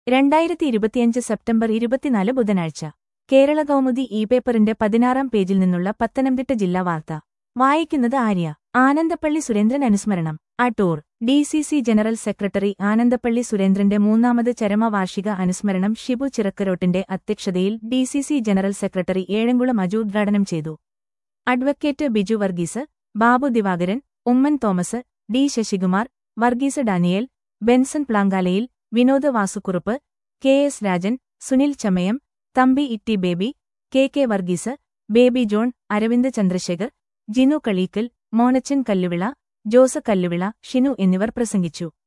രണ്ടായിരത്തി ഇരുപത്തിയഞ്ച് സെപ്റ്റംബർ ഇരുപത്തിനാല് ബുധനാഴ്ച കേരള കൗമുദി ഇ പേപ്പറിന്റെ പതിനാറാം പേജിൽ നിന്നുള്ള പത്തനംതിട്ട ജില്ലാ വാർത്ത വായിക്കുന്നത് ആര്യ ആനന്ദപ്പള്ളി സുരേന്ദ്രൻ അനുസ്മരണം Adoor D C C general secretary Anandappally സുരേന്ദ്രന്റെ മൂന്നാമത് ചരമവാർഷിക അനുസ്മരണം ഷിബു ചിറക്കരോട്ടിന്റെ അധ്യക്ഷതയിൽ D C C general secretary Ezhamkulam Aju ഉദ്ഘാടനം ചെയ്തു advocate Biju Varghese Babu Divakaran Oommen Thomas D Sasikumar Varghese Daniel Benson പ്ലാങ്കാലയിൽ Vinod Vasukkurup K S Rajan Sunil Chamayam Thambi Itty Baby K K Varghese Baby John Aravind Chandrasekhar Jinu Kalickal Monachan Kalluvila Jose Kalluvila Shinu എന്നിവർ പ്രസംഗിച്ചു